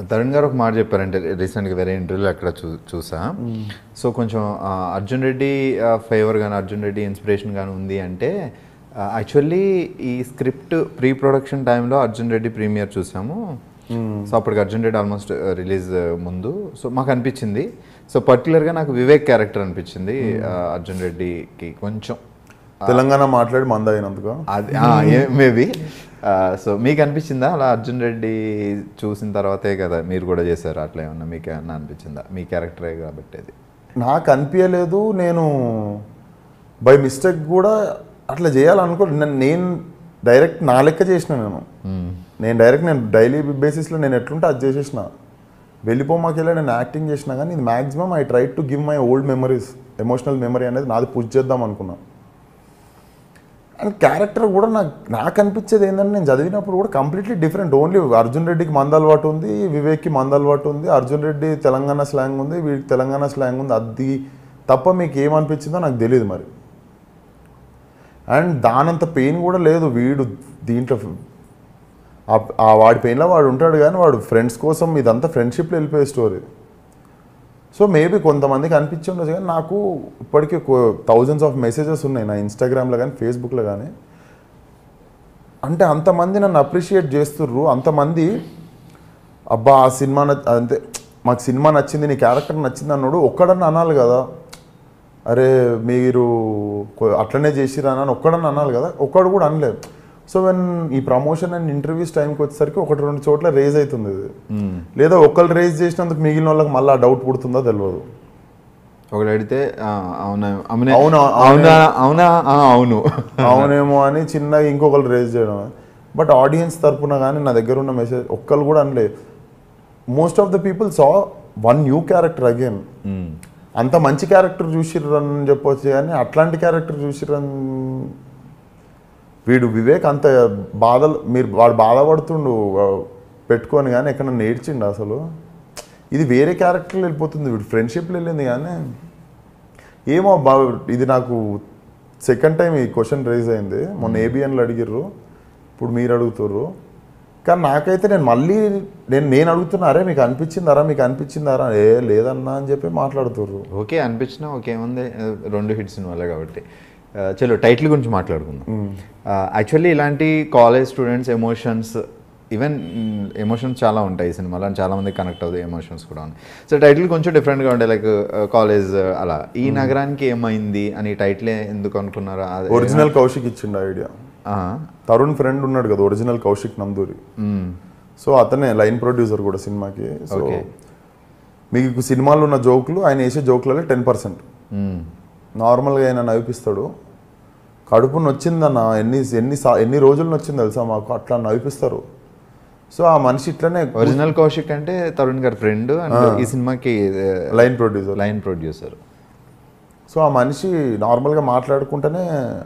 తరుణ్ గారు ఒక మాట చెప్పారంటే రీసెంట్గా వేరే ఇంటర్వ్యూలో అక్కడ చూ చూసా సో కొంచెం ఆ, అర్జున్ రెడ్డి ఫేవర్ కానీ అర్జున్ రెడ్డి ఇన్స్పిరేషన్ కానీ ఉంది అంటే యాక్చువల్లీ ఈ స్క్రిప్ట్ ప్రీ ప్రొడక్షన్ టైంలో అర్జున్ రెడ్డి ప్రీమియర్ చూసాము సో అప్పటికి అర్జున్ రెడ్డి ఆల్మోస్ట్ రిలీజ్ ముందు సో మాకు అనిపించింది సో పర్టికులర్గా నాకు వివేక్ క్యారెక్టర్ అనిపించింది ఆ, అర్జున్ రెడ్డికి కొంచెం తెలంగాణ మాట్లాడి మంద అయినందుకు అది మేబీ సో మీకు అనిపించిందా అలా అర్జున్ రెడ్డి చూసిన తర్వాతే కదా మీరు కూడా చేశారు అట్లా ఏమన్నా మీకు ఏమన్నా అనిపించిందా మీ క్యారెక్టరే కాబట్టి అది నాకు అనిపించలేదు నేను బై మిస్టేక్ కూడా అట్లా చేయాలనుకో నన్ను నేను డైరెక్ట్ నా లెక్క చేసిన నేను నేను డైరెక్ట్ నేను డైలీ బేసిస్లో నేను ఎట్లుంటే అది చేసేసిన వెళ్ళిపోమాకెళ్ళి నేను యాక్టింగ్ చేసిన కానీ ఇది maximum I try to give my old memories emotional memory అనేది నాది పుష్ చేద్దాం అనుకున్నా అండ్ క్యారెక్టర్ కూడా నాకు నాకు అనిపించేది ఏంటంటే నేను చదివినప్పుడు కూడా కంప్లీట్లీ డిఫరెంట్ ఓన్లీ అర్జున్ రెడ్డికి మంద అలవాటు ఉంది వివేక్కి మంద అలవాటు ఉంది అర్జున్ రెడ్డి తెలంగాణ స్లాంగ్ ఉంది వీడికి తెలంగాణ స్లాంగ్ ఉంది అది తప్ప మీకు ఏమనిపించిందో నాకు తెలియదు మరి అండ్ దానంత పెయిన్ కూడా లేదు వీడు దీంట్లో ఆ- ఆ వాడి పెయిన్లో వాడు ఉంటాడు కానీ వాడు ఫ్రెండ్స్ కోసం ఇదంతా ఫ్రెండ్షిప్లో వెళ్ళిపోయే స్టోరీ సో మేబీ కొంతమందికి అనిపించి ఉండొచ్చు కానీ నాకు ఇప్పటికీ థౌజండ్స్ ఆఫ్ మెసేజెస్ ఉన్నాయి నా ఇన్స్టాగ్రామ్లో కానీ ఫేస్బుక్లో కానీ అంటే అంతమంది నన్ను అప్రిషియేట్ చేస్తుర్రు అంతమంది అబ్బా ఆ సినిమా నచ్- అంతే మాకు సినిమా నచ్చింది నీ క్యారెక్టర్ నచ్చింది అన్నాడు ఒక్కడన్నా అనాలి కదా అరే మీరు కొ- అట్లనే చేసిరా అని ఒక్కడన్నా అనాలి కదా ఒక్కడు కూడా అనలేదు సో వెన్ ఈ ప్రమోషన్ అండ్ ఇంటర్వ్యూస్ టైంకి వచ్చేసరికి ఒకటి రెండు చోట్ల రేజ్ అవుతుంది ఇది లేదా ఒకళ్ళు రేజ్ చేసినందుకు మిగిలిన వాళ్ళకి మళ్ళీ డౌట్ పుడుతుందో తెలియదు ఒకటి అడిగితే ఆ, అవునా అవునే అవునా, అవునా అవునా ఆ, అవును అవునేమో అని చిన్నగా ఇంకొకరు రేజ్ చేయడం బట్ ఆడియన్స్ తరపున కానీ నా దగ్గర ఉన్న మెసేజ్ ఒక్కరు కూడా అనలే most of the people saw one new character again hmm. అంత మంచి క్యారెక్టర్ చూసిర్రని చెప్పొచ్చు కానీ అట్లాంటి క్యారెక్టర్ చూసిర్రని వీడు వివేక్ అంత బాధలు మీరు వాడు బాధపడుతుండు వా- పెట్టుకొని కానీ ఎక్కడ నేర్చిండు అసలు ఇది వేరే క్యారెక్టర్లో వెళ్ళిపోతుంది వీడు ఫ్రెండ్షిప్లో వెళ్ళింది కానీ ఏమో బా ఇది నాకు సెకండ్ టైం ఈ క్వశ్చన్ రేజ్ అయింది మొన్న ఏబిఎన్లో అడిగిర్రు ఇప్పుడు మీరు అడుగుతుర్రు కానీ నాకైతే నేను మళ్ళీ నేను నేను అడుగుతున్నా అరే మీకు అనిపించిందారా మీకు అనిపించిందారా ఏ లేదన్నా అని చెప్పి మాట్లాడుతుర్రు ఓకే అనిపించినా ఓకే ఉంది రెండు హిట్ సినిమాలే కాబట్టి ఆ, చలో టైటిల్ గురించి మాట్లాడుకుందాం యాక్చువల్లీ ఇలాంటి college students emotions even emotions చాలా ఉంటాయి ఈ సినిమాలో అండ్ చాలా మంది కనెక్ట్ అవుతాయి ఎమోషన్స్ కూడా ఉన్నాయి సో టైటిల్ కొంచెం డిఫరెంట్గా ఉంటాయి లైక్ కాలేజ్ అలా ఈ నగరానికి ఏమైంది అని టైటిలే ఎందుకు అనుకున్నారా అదే- ఒరిజినల్ కౌశిక్ ఇచ్చిండు ఐడియా ఆ, తరుణ్ ఫ్రెండ్ ఉన్నాడు కదా original Kaushik Nanduri hmm. So అతనే లైన్ ప్రొడ్యూసర్ కూడా సినిమాకి సో Okay. మీకు సినిమాలో ఉన్న జోకులు ఆయన వేసే జోకులలో టెన్ పర్సెంట్ మ్మ్. నార్మల్గా ఆయన నవ్విపిస్తాడు కడుపు నొచ్చిందన్న ఎన్ని ఎన్ని సా- ఎన్ని రోజులు నొచ్చింది తెలుసా మాకు అట్లా నవ్విపిస్తారు సో ఆ మనిషి ఇట్లనే ఒరిజినల్ కౌశిక్ అంటే తరుణ్ గారి ఫ్రెండ్ అండ్ ఈ సినిమాకి line producer line producer so ఆ మనిషి నార్మల్గా మాట్లాడుకుంటేనే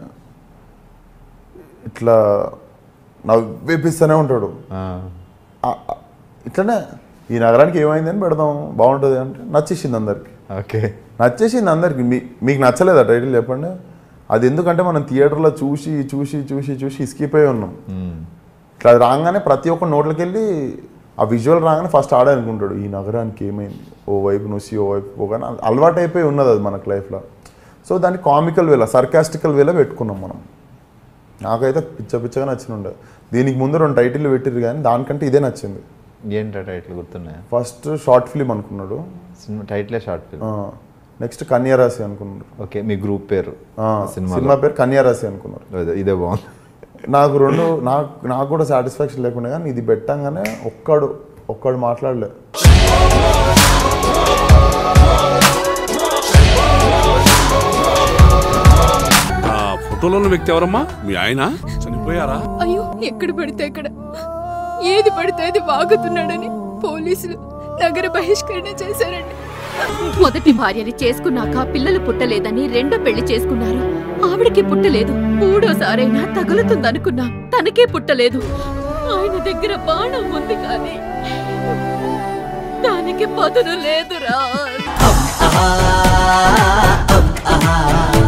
ఇట్లా నవ్వేపిస్తూనే ఉంటాడు ఆ- ఆ- ఇట్లనే ఈ నగరానికి ఏమైందని పెడదాం బాగుంటుంది అంటే నచ్చేసింది అందరికి ఓకే నచ్చేసింది అందరికి మీ మీకు నచ్చలేదా టైటిల్ చెప్పండి అది ఎందుకంటే మనం థియేటర్లో చూసి చూసి చూసి చూసి ఇసికిపోయి ఉన్నాం ఇట్లా అది రాగానే ప్రతి ఒక్క నోట్లకి వెళ్ళి ఆ విజువల్ రాగానే ఫస్ట్ ఆడే అనుకుంటాడు ఈ నగరానికి ఏమైంది ఓ వైపు నొసి ఓ వైపు పోగానే అలవాటు అయిపోయి ఉన్నది అది మనకు లైఫ్లో సో దాన్ని కామికల్ వేలా సర్కాస్టికల్ వేలా పెట్టుకున్నాం మనం నాకైతే పిచ్చ పిచ్చగా నచ్చిన ఉండే దీనికి ముందు రెండు టైటిల్ పెట్టిరు కానీ దానికంటే ఇదే నచ్చింది ఏంటా టైటిల్ గుర్తున్నాయా ఫస్ట్ షార్ట్ ఫిలిం అనుకున్నాడు సినిమా టైటిలే షార్ట్ ఫిల్మ్ నెక్స్ట్ కన్యారాశి అనుకున్నాడు ఓకే మీ గ్రూప్ పేరు ఆ, సినిమాలో. సినిమా పేరు కన్యారాశి అనుకున్నారు ఇదే- ఇదే బాగుంది నాకు రెండు నాకు నాకు కూడా సాటిస్ఫాక్షన్ లేకుండా కానీ ఇది పెట్టంగానే ఒక్కడు ఒక్కడు మాట్లాడలే ఆ ఫోటోలో ఉన్న వ్యక్తి ఎవరమ్మా మీ ఆయన చనిపోయారా అయ్యో ఎక్కడ పడితే అక్కడ ఏది పడితే అది వాగుతున్నాడని పోలీసులు నగర బహిష్కరణ చేశారండి మొదటి భార్యని చేసుకున్నాక పిల్లలు పుట్టలేదని రెండో పెళ్లి చేసుకున్నారు ఆవిడకి పుట్టలేదు మూడోసారైనా తగులుతుందనుకున్నా తనకే పుట్టలేదు ఆయన దగ్గర బాణం ఉంది కానీ దానికి పదును లేదురా ఆహా